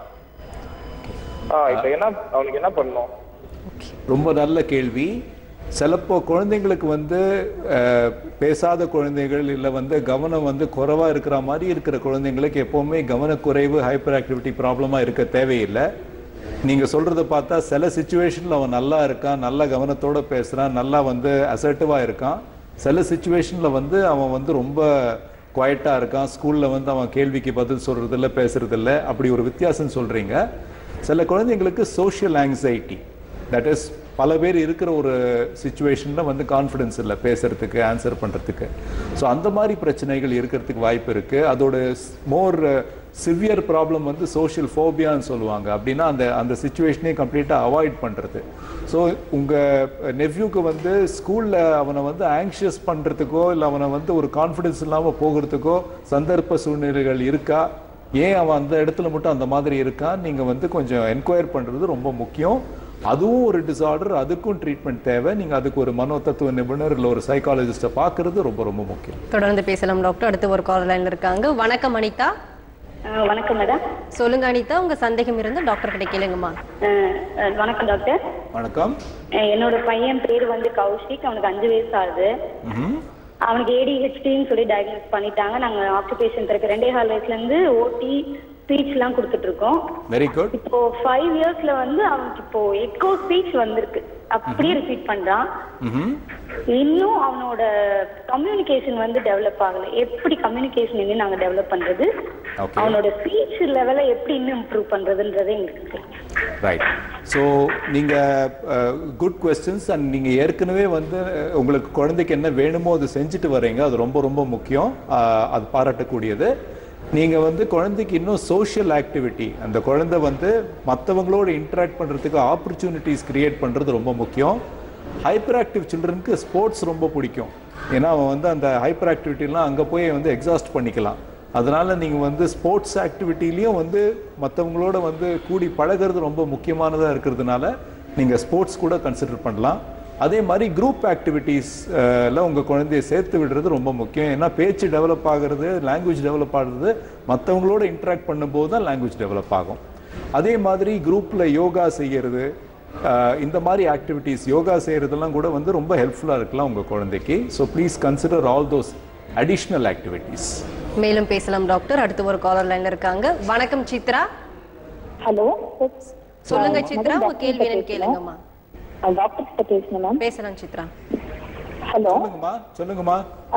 ஆ இப்ப என்ன அவனுக்கு என்ன பண்ணணும் ரொம்ப நல்ல கேள்வி சிலப்போ குழந்தைங்களுக்கு வந்து அஹ், பேசாத குழந்தைகள் இல்லை வந்து கவனம் வந்து குறைவா இருக்கிற மாதிரி இருக்கிற குழந்தைங்களுக்கு எப்பவுமே கவனக்குறைவு ஹைப்பர் ஆக்டிவிட்டி ப்ராப்ளமாக இருக்க தேவையில்லை நீங்க சொல்றத பார்த்தா சில சுச்சுவேஷன்ல அவன் நல்லா இருக்கான் நல்ல கவனத்தோட பேசுறான் நல்லா வந்து அசர்ட்டிவா இருக்கான் சில சுச்சுவேஷன்ல வந்து அவன் வந்து ரொம்ப குவைட்டா இருக்கான் ஸ்கூல்ல வந்து அவன் கேள்விக்கு பதில் சொல்றது இல்ல பேசுறது இல்ல அப்படி ஒரு வித்தியாசம் சொல்றீங்க சில குழந்தைங்களுக்கு சோஷியல் ஆங்ஸைட்டி தட் இஸ் பல பேர் இருக்கிற ஒரு சுச்சுவேஷனில் வந்து கான்ஃபிடன்ஸ் இல்லை பேசுறதுக்கு ஆன்சர் பண்ணுறதுக்கு ஸோ அந்த மாதிரி பிரச்சனைகள் இருக்கிறதுக்கு வாய்ப்பு இருக்குது அதோட மோர் சிவியர் ப்ராப்ளம் வந்து சோஷியல் ஃபோபியான்னு சொல்லுவாங்க அப்படின்னா அந்த அந்த சுச்சுவேஷனே கம்ப்ளீட்டாக அவாய்ட் பண்ணுறது ஸோ உங்கள் நெவ்யூக்கு வந்து ஸ்கூலில் அவனை வந்து ஆங்ஷியஸ் பண்ணுறதுக்கோ இல்லை அவனை வந்து ஒரு கான்ஃபிடன்ஸ் இல்லாமல் போகிறதுக்கோ சந்தர்ப்ப சூழ்நிலைகள் இருக்கா ஏன் அவன் அந்த இடத்துல மட்டும் அந்த மாதிரி இருக்கான் நீங்கள் வந்து கொஞ்சம் என்கொயர் பண்ணுறது ரொம்ப முக்கியம் அதுவும் ஒரு டிசார்டர் அதுக்கும் ட்ரீட்மெண்ட் தேவை நீங்கள் அதுக்கு ஒரு மனோதத்துவ நிபுணர் இல்லை ஒரு சைக்காலஜிஸ்ட்டை பார்க்கறது ரொம்ப ரொம்ப முக்கியம் தொடர்ந்து பேசலாம் டாக்டர் அடுத்து ஒரு காலர் லைன்ல இருக்காங்க வணக்கம் அனிதா வணக்கம் மேடம் சொல்லுங்க அனிதா உங்க சந்தேகம் இருந்தா டாக்டர் கிட்ட கேளுங்கம்மா வணக்கம் டாக்டர் வணக்கம் அஹ் என்னோட பையன் பேர் வந்து கௌஷிக் அவனுக்கு அஞ்சு வயசு ஆகுது ம்ஹும். அவனுக்கு ஏடிஹெச்டின்னு சொல்லி டயக்னோஸ் பண்ணிட்டாங்க நாங்க ஆக்குபேஷன் தெரப்பி ரெண்டே கால் வயசுல இருந்து ஓடி ஸ்பீச் எல்லாம் கொடுத்துட்டு இருக்கோம் வெரி குட் இப்போ ஃபைவ் இயர்ஸ்ல வந்து அவனுக்கு இப்போ எக்கோ ஸ்பீச் வந்திருக்கு அப்படியே ரிப்பீட் பண்றான் ம்ஹும். இன்னும் அவனோட கம்யூனிகேஷன் வந்து டெவலப் ஆகல எப்படி கம்யூனிகேஷன் இன்னும் நாங்க டெவலப் பண்றது Okay. அவனோட ஸ்பீச் லெவலை எப்படி இன்னும் இம்ப்ரூவ் பண்றதுன்றதே எங்களுக்கு தெரியும். ரைட் ஸோ நீங்கள் குட் கொஸ்டின்ஸ் அண்ட் நீங்கள் ஏற்கனவே வந்து அஹ், உங்களுக்கு குழந்தைக்கு என்ன வேணுமோ அது செஞ்சுட்டு வரீங்க அது ரொம்ப ரொம்ப முக்கியம் அஹ், அது பாராட்டக்கூடியது நீங்கள் வந்து குழந்தைக்கு இன்னும் சோஷியல் ஆக்டிவிட்டி அந்த குழந்தை வந்து மற்றவங்களோட இன்டராக்ட் பண்ணுறதுக்கு ஆப்பர்ச்சுனிட்டிஸ் கிரியேட் பண்ணுறது ரொம்ப முக்கியம் ஹைப்பர் ஆக்டிவ் சில்ட்ரனுக்கு ஸ்போர்ட்ஸ் ரொம்ப பிடிக்கும் ஏன்னா அவன் வந்து அந்த ஹைப்பர் ஆக்டிவிட்டிலாம் அங்கே போய் வந்து எக்ஸாஸ்ட் பண்ணிக்கலாம் அதனால நீங்கள் வந்து ஸ்போர்ட்ஸ் ஆக்டிவிட்டிலையும் வந்து மற்றவங்களோட வந்து கூடி பழகிறது ரொம்ப முக்கியமானதாக இருக்கிறதுனால நீங்கள் ஸ்போர்ட்ஸ் கூட கன்சிடர் பண்ணலாம் அதே மாதிரி குரூப் ஆக்டிவிட்டீஸ் எல்லாம் உங்கள் குழந்தைய சேர்த்து விடுறது ரொம்ப முக்கியம் ஏன்னா பேச்சு டெவலப் ஆகுறது லாங்குவேஜ் டெவலப் ஆகுறது மற்றவங்களோட இன்ட்ராக்ட் பண்ணும்போது தான் லாங்குவேஜ் டெவலப் ஆகும் அதே மாதிரி குரூப்பில் யோகா செய்யறது அஹ், இந்த மாதிரி ஆக்டிவிட்டீஸ் யோகா செய்யறதெல்லாம் கூட வந்து ரொம்ப ஹெல்ப்ஃபுல்லாக இருக்கலாம் உங்கள் குழந்தைக்கு so please consider all those additional activities மேலும் பேசலாம் டாக்டர் அடுத்து ஒரு காலர் லைன்ல இருக்காங்க வணக்கம் சித்ரா ஹலோ சொல்லுங்க சித்ரா உங்க கேள்வி என்னன்னு கேளுங்கம்மா டாக்டர் கிட்ட பேசணும் மேம் பேசலாம் சித்ரா ஹலோ சொல்லுங்கம்மா சொல்லுங்கம்மா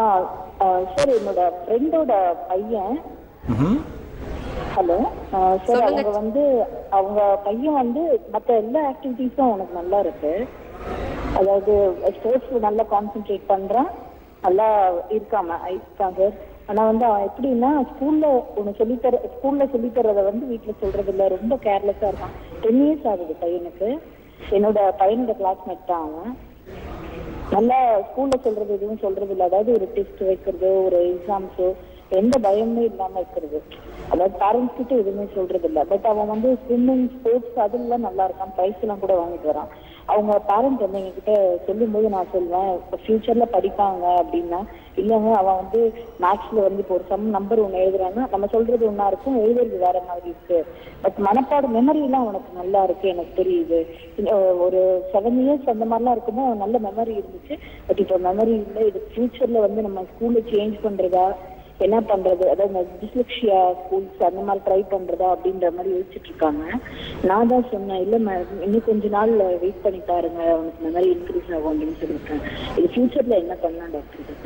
சார் என்னோட ஃப்ரெண்டோட பையன் ம்ஹும். ஹலோ சார் சொல்லுங்க. அவங்க வந்து அவங்க பையன் வந்து மற்ற எல்லா ஆக்டிவிட்டீஸும் அவனுக்கு நல்லா இருக்கு அதாவது ஸ்போர்ட்ஸ் நல்லா கான்சென்ட்ரேட் பண்றான் நல்லா இருக்காம இருக்காங்க ஆனா வந்து அவன் எப்படின்னா ஸ்கூல்ல ஒண்ணு சொல்லித்தர ஸ்கூல்ல சொல்லித்தரத வந்து வீட்டுல சொல்றது இல்ல ரொம்ப கேர்லெஸ்ஸா இருக்கான் டென் இயர்ஸ் ஆகுது பையனுக்கு என்னோட பையனோட கிளாஸ்மேட் தான் அவன் நல்லா ஸ்கூல்ல சொல்றது எதுவும் சொல்றது இல்ல அதாவது ஒரு டெஸ்ட் வைக்கிறது ஒரு எக்ஸாம்ஸோ எந்த பயமுமே இல்லாம இருக்கிறது அதாவது பேரண்ட்ஸ் கிட்ட எதுவுமே சொல்றது இல்ல பட் அவன் வந்து ஸ்விம்மிங் ஸ்போர்ட்ஸ் அதுலாம் நல்லா இருக்கான் பிரைஸ் எல்லாம் கூட வாங்கிட்டு வரான் அவங்க பேரண்ட் வந்து எங்ககிட்ட சொல்லும்போது நான் சொல்வேன் ஃபியூச்சர்ல படிப்பாங்க அப்படின்னா இல்லைங்க அவன் வந்து மேக்ஸ்ல வந்து இப்போ ஒரு சம் நம்பர் ஒன்று எழுதுறான்னா நம்ம சொல்றது ஒண்ணா இருக்கும் எழுதுறது வேற மாதிரி இருக்கு பட் மனப்பாடு மெமரி எல்லாம் அவனுக்கு நல்லா இருக்கு எனக்கு தெரியுது இன்னும் ஒரு செவன் இயர்ஸ் அந்த மாதிரிலாம் இருக்கும்போது நல்ல மெமரி இருந்துச்சு பட் இப்போ மெமரி இல்லை இது ஃபியூச்சர்ல வந்து நம்ம ஸ்கூல்ல சேஞ்ச் பண்றதா என்ன பண்றது அதாவது டிஸ்லெக்ஷியா ஸ்கூல்ஸ் அந்த மாதிரி ட்ரை பண்றதா அப்படின்ற மாதிரி யோசிச்சுட்டு இருக்காங்க நான் தான் சொன்னேன் இல்ல மேம் இன்னும் கொஞ்ச நாள் வெயிட் பண்ணி பாருங்க அவனுக்கு மெமரி இன்க்ரீஸ் ஆகும் அப்படின்னு சொல்லியிருக்கேன் இது ஃபியூச்சர்ல என்ன பண்ணலாம் டாக்டர் இதுக்கு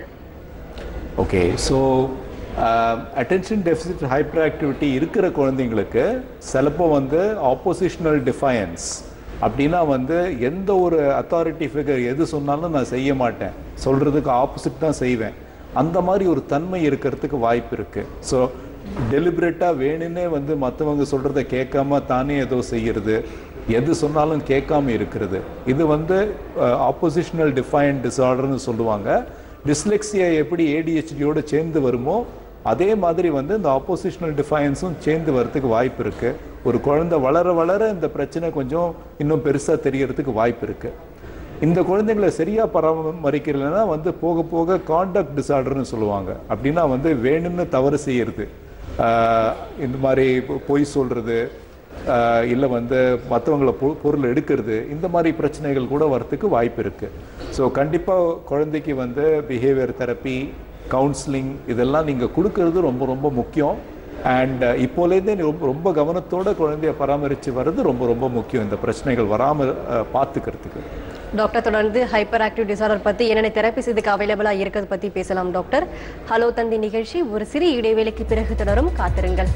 okay so attention deficit hyperactivity இருக்கிற குழந்தைங்களுக்கு சிலப்போ வந்து ஆப்போசிஷனல் டிஃபயன்ஸ் அப்படின்னா வந்து எந்த ஒரு அத்தாரிட்டி ஃபிகர் எது சொன்னாலும் நான் செய்ய மாட்டேன் சொல்கிறதுக்கு ஆப்போசிட் தான் செய்வேன் அந்த மாதிரி ஒரு தன்மை இருக்கிறதுக்கு வாய்ப்பு இருக்குது ஸோ டெலிபரேட்டாக வேணும்னே வந்து மற்றவங்க சொல்கிறத கேட்காம தானே ஏதோ செய்யறது எது சொன்னாலும் கேட்காம இருக்கிறது இது வந்து ஆப்போசிஷனல் டிஃபைன் டிஸார்டர்னு சொல்லுவாங்க டிஸ்லெக்சியா எப்படி ஏடிஹெச்டியோட சேர்ந்து வருமோ அதே மாதிரி வந்து இந்த ஆப்போசிஷனல் டிஃபைன்ஸும் சேர்ந்து வரதுக்கு வாய்ப்பு இருக்கு ஒரு குழந்தை வளர வளர இந்த பிரச்சனை கொஞ்சம் இன்னும் பெருசா தெரியறதுக்கு வாய்ப்பு இருக்கு இந்த குழந்தைங்களை சரியா பராமரிக்கலைன்னா வந்து போக போக காண்டக்ட் டிசார்டர்னு சொல்லுவாங்க அப்படின்னா வந்து வேணும்னு தவறு செய்யறது ஆஹ் இந்த மாதிரி பொ- பொய் சொல்றது ஆஹ் இல்ல வந்து மற்றவங்கள பொருள் எடுக்கிறது இந்த மாதிரி பிரச்சனைகள் கூட வரத்துக்கு வாய்ப்பு இருக்கு ஸோ கண்டிப்பா குழந்தைக்கு வந்து பிஹேவியர் தெரப்பி கவுன்சிலிங் இதெல்லாம் நீங்க கொடுக்கறது ரொம்ப ரொம்ப முக்கியம் அண்ட் இப்போலேருந்தே நீ ரொம்ப ரொம்ப கவனத்தோட குழந்தைய பராமரித்து வர்றது ரொம்ப ரொம்ப முக்கியம் இந்த பிரச்சனைகள் வராமல் பார்த்துக்கிறதுக்கு டாக்டர் தொடர்ந்து ஹைப்பர் ஆக்டிவ் டிசார்டர் பத்தி என்னென்ன தெரபிஸ் இதுக்கு அவைலபிளா இருக்கிறது பத்தி பேசலாம் டாக்டர் ஹலோ தந்தி நிகழ்ச்சி ஒரு சிறிய இடைவேளைக்கு பிறகு தொடரும் காத்திருங்கள்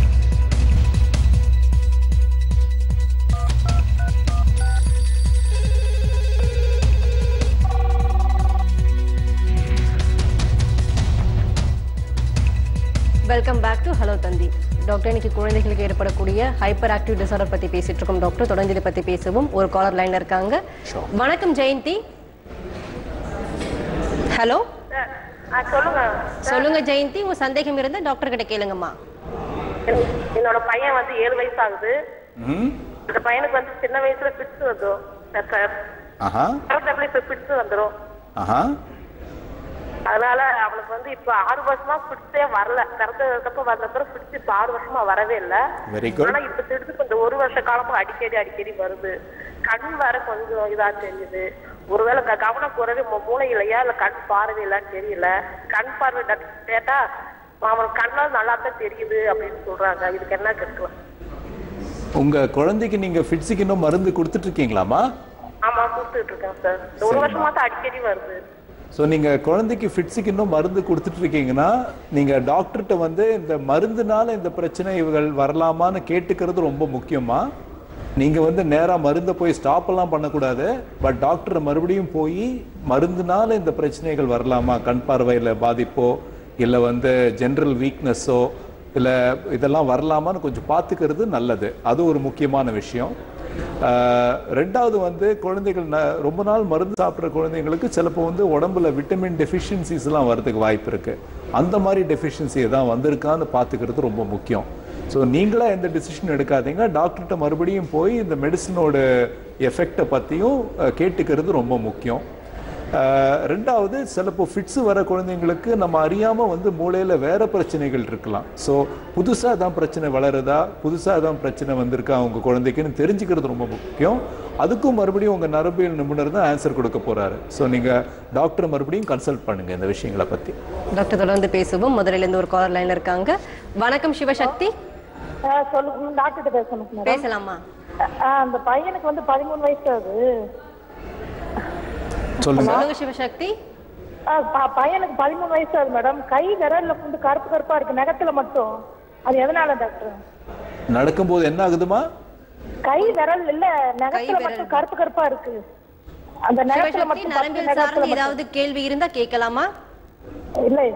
welcome back to hello Thanthi doctor இன்னைக்கு குழந்தைகளுக்கு ஏற்படக்கூடிய ஹைப்பர் ஆக்டிவ் டிசார்டர் பத்தி பேசிட்டு இருக்கோம் டாக்டர் தொடர்ந்து இதை பத்தி பேசவும் ஒரு காலர் லைன்ல இருக்காங்க வணக்கம் ஜெயந்தி ஹலோ சொல்லுங்க சொல்லுங்க ஜெயந்தி உங்க சந்தேகம் இருந்தா டாக்டர் கிட்ட கேளுங்கம்மா என்னோட பையன் வந்து ஏழு வயசு ஆகுது ம் அந்த பையனுக்கு வந்து சின்ன வயசுல பிட்ஸ் வந்துடும் சார் ஆஹா இப்ப பிட்ஸ் வந்துடும் ஆஹா அதனால அவனுக்கு வந்து இப்ப ஆறு வருஷமா பிடிச்சே வரல பிறந்ததுக்கு வந்த பிறகு பிடிச்சு இப்ப ஆறு வருஷமா வரவே இல்ல Very good. ஆனா இப்ப திடுத்து கொஞ்சம் ஒரு வருஷ காலமா அடிக்கடி அடிக்கடி வருது கண் வேற கொஞ்சம் இதா தெரியுது ஒருவேளை க- கவனம் குறைவு மூ- மூளை இல்லையா இல்ல கண் பார்வை இல்லையான்னு தெரியல கண் பார்வை டாக்டர் கேட்டா அவனுக்கு கண்ணால் நல்லா தான் தெரியுது அப்படின்னு சொல்றாங்க இதுக்கு என்ன கேட்கலாம் உங்க குழந்தைக்கு நீங்க ஃபிட்ஸுக்கு இன்னும் மருந்து கொடுத்துட்டு இருக்கீங்களாமா ஆமா கொடுத்துட்டு இருக்கேன் சார் இந்த ஒரு வருஷமா தான் அடிக்கடி வருது ஸோ நீங்க குழந்தைக்கு ஃபிட்ஸுக்கு இன்னும் மருந்து கொடுத்துட்டு இருக்கீங்கன்னா நீங்க டாக்டர்கிட்ட வந்து இந்த மருந்துனால இந்த பிரச்சனைகள் வரலாமான்னு கேட்டுக்கிறது ரொம்ப முக்கியமா நீங்க வந்து நேரா மருந்தை போய் ஸ்டாப் எல்லாம் பண்ணக்கூடாது பட் டாக்டர் மறுபடியும் போய் மருந்துனால இந்த பிரச்சனைகள் வரலாமா கண் பார்வையில பாதிப்போ இல்லை வந்து ஜென்ரல் வீக்னஸோ இல்லை இதெல்லாம் வரலாமான்னு கொஞ்சம் பார்த்துக்கிறது நல்லது அது ஒரு முக்கியமான விஷயம் ஆஹ் ரெண்டாவது வந்து குழந்தைகள் ந- ரொம்ப நாள் மருந்து சாப்பிட்ற குழந்தைங்களுக்கு சிலப்போ வந்து உடம்புல விட்டமின் டெஃபிஷியன்சிஸ்லாம் வரதுக்கு வாய்ப்பு இருக்கு அந்த மாதிரி டெஃபிஷியன்சி தான் வந்திருக்கான்னு பார்த்துக்கிறது ரொம்ப முக்கியம் ஸோ நீங்களா எந்த டிசிஷன் எடுக்காதீங்க டாக்டர்கிட்ட மறுபடியும் போய் இந்த மெடிசனோட எஃபெக்டை பற்றியும் கேட்டுக்கிறது ரொம்ப முக்கியம் அஹ், ரெண்டாவது சிலப்போ ஃபிட்ஸ் வர குழந்தைங்களுக்கு நம்ம அறியாமல் வந்து மூளையில் வேற பிரச்சனைகள் இருக்கலாம் ஸோ புதுசாக தான் பிரச்சனை வளருதா புதுசாக தான் பிரச்சனை வந்திருக்கா அவங்க குழந்தைக்குன்னு தெரிஞ்சுக்கிறது ரொம்ப முக்கியம் அதுக்கும் மறுபடியும் உங்கள் நரம்பியல் நிபுணர் தான் ஆன்சர் கொடுக்க போகிறாரு ஸோ நீங்கள் டாக்டர் மறுபடியும் கன்சல்ட் பண்ணுங்கள் இந்த விஷயங்களை பற்றி டாக்டர் தொடர்ந்து பேசுவோம் முதல்ல இருந்து ஒரு காலர் லைன்ல இருக்காங்க வணக்கம் சிவசக்தி சொல்லுங்க டாக்டர்கிட்ட பேசணும் மேடம் பேசலாமா அந்த பையனுக்கு வந்து பதிமூணு வயசு ஆகுது சொல்லுங்க சொல்லுங்க சிவசக்தி ஆ, ப- பையனுக்கு பதிமூணு வயசு ஆகுது மேடம் கை விரல்ல வந்து கருப்பு கருப்பா இருக்கு நகத்துல மட்டும் அது எதனால டாக்டர் நடக்கும்போது என்ன ஆகுதுமா கை விரல் இல்ல நகத்துல மட்டும் கருப்பு கருப்பா இருக்கு அந்த நகத்துல சிவசக்தி மட்டும் நரம்பியல் பத்து சார்ந்து நகத்துல ஏதாவது கேள்வி இருந்தா கேட்கலாமா மட்டும். இல்ல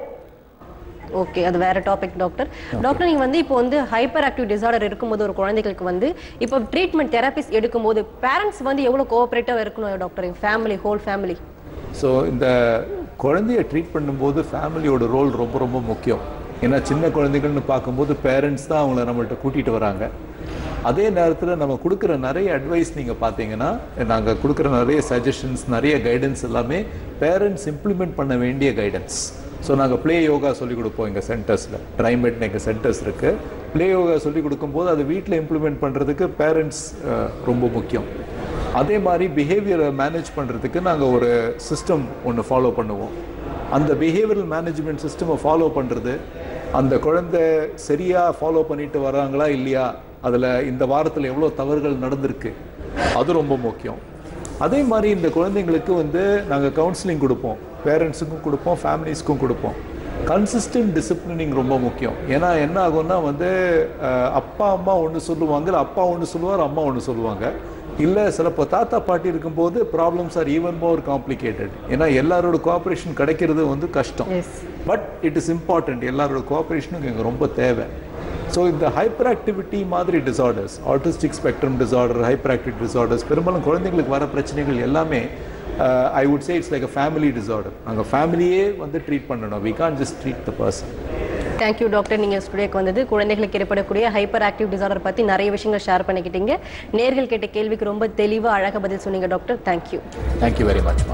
ஓகே அது வேற டாபிக் டாக்டர் டாக்டர் நீங்க வந்து இப்போ வந்து ஹைப்பர் ஆக்டிவ் டிசார்டர் இருக்கும்போது ஒரு குழந்தைகளுக்கு வந்து இப்போ ட்ரீட்மெண்ட் தெரபிஸ் எடுக்கும்போது பேரண்ட்ஸ் வந்து எவ்வளவு கோஆபரேட்டிவா இருக்கணும் doctor family whole family so இந்த குழந்தைய ட்ரீட் பண்ணும்போது ஃபேமிலியோட ரோல் ரொம்ப ரொம்ப முக்கியம் ஏன்னா சின்ன குழந்தைகள்னு பார்க்கும்போது பேரண்ட்ஸ் தான் அவங்கள நம்மள்ட்ட கூட்டிகிட்டு வராங்க அதே நேரத்தில் நம்ம கொடுக்குற நிறைய அட்வைஸ் நீங்கள் பார்த்தீங்கன்னா நாங்கள் கொடுக்குற நிறைய சஜஷன்ஸ் நிறைய கைடன்ஸ் எல்லாமே பேரண்ட்ஸ் இம்ப்ளிமெண்ட் பண்ண வேண்டிய கைடன்ஸ் ஸோ நாங்கள் ப்ளே யோகா சொல்லிக் கொடுப்போம் எங்கள் சென்டர்ஸில் ட்ரைமெட்னு எங்கள் சென்டர்ஸ் இருக்குது ப்ளே யோகா சொல்லிக் கொடுக்கும்போது அதை வீட்டில் இம்ப்ளிமெண்ட் பண்ணுறதுக்கு பேரண்ட்ஸ் ரொம்ப முக்கியம் அதே மாதிரி பிஹேவியரை மேனேஜ் பண்ணுறதுக்கு நாங்கள் ஒரு சிஸ்டம் ஒன்று ஃபாலோ பண்ணுவோம் அந்த பிஹேவியரல் மேனேஜ்மெண்ட் சிஸ்டமை ஃபாலோ பண்ணுறது அந்த குழந்தை சரியாக ஃபாலோ பண்ணிட்டு வராங்களா இல்லையா அதில் இந்த வாரத்தில் எவ்வளோ தவறுகள் நடந்திருக்கு அது ரொம்ப முக்கியம் அதே மாதிரி இந்த குழந்தைங்களுக்கு வந்து நாங்கள் கவுன்சிலிங் கொடுப்போம் பேரண்ட்ஸுக்கும் கொடுப்போம் ஃபேமிலிஸ்க்கும் கொடுப்போம் கன்சிஸ்டன்ட் டிசிப்ளினிங் ரொம்ப முக்கியம் ஏன்னா என்ன ஆகும்னா வந்து அஹ், அப்பா அம்மா ஒன்று சொல்லுவாங்க இல்ல அப்பா ஒன்று சொல்லுவார் அம்மா ஒன்று சொல்லுவாங்க இல்லை சிலப்போ தாத்தா பாட்டி இருக்கும்போது problems are even more complicated ஏன்னா எல்லாரோட கோஆப்ரேஷன் கிடைக்கிறது வந்து கஷ்டம் பட் இட் இஸ் இம்பார்ட்டன்ட் எல்லாரோட கோஆப்ரேஷனும் இங்கே ரொம்ப தேவை ஸோ இந்த ஹைப்பர் ஆக்டிவிட்டி மாதிரி disorders autistic spectrum disorder hyperactive disorders பெரும்பாலும் குழந்தைங்களுக்கு வர பிரச்சனைகள் எல்லாமே I would say it's like a family disorder நாங்கள் ஃபேமிலியே வந்து ட்ரீட் பண்ணணும் we can just treat the person thank you doctor நீங்க ஸ்டுடியோக்கு வந்தது குழந்தைகளுக்கு ஏற்படக்கூடிய ஹைப்பர் ஆக்டிவ் டிசார்டர் பத்தி நிறைய விஷயங்கள் ஷேர் பண்ணிக்கிட்டீங்க நேர்கள் கேட்ட கேள்விக்கு ரொம்ப தெளிவா அழகா பதில் சொன்னீங்க டாக்டர் தேங்க்யூ தேங்க்யூ வெரி மச்மா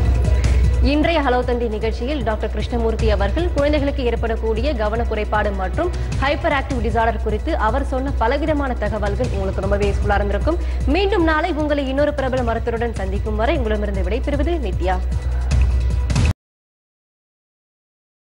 இன்றைய ஹலோ தந்தி நிகழ்ச்சியில் டாக்டர் கிருஷ்ணமூர்த்தி அவர்கள் குழந்தைகளுக்கு ஏற்படக்கூடிய கவன குறைபாடு மற்றும் ஹைப்பர் ஆக்டிவ் டிசார்டர் குறித்து அவர் சொன்ன பலவிதமான தகவல்கள் உங்களுக்கு ரொம்பவே யூஸ்ஃபுல்லா இருந்திருக்கும் மீண்டும் நாளை உங்களை இன்னொரு பிரபல மருத்துவருடன் சந்திக்கும் வரை உங்களிடமிருந்து விடைபெறுவது நித்யா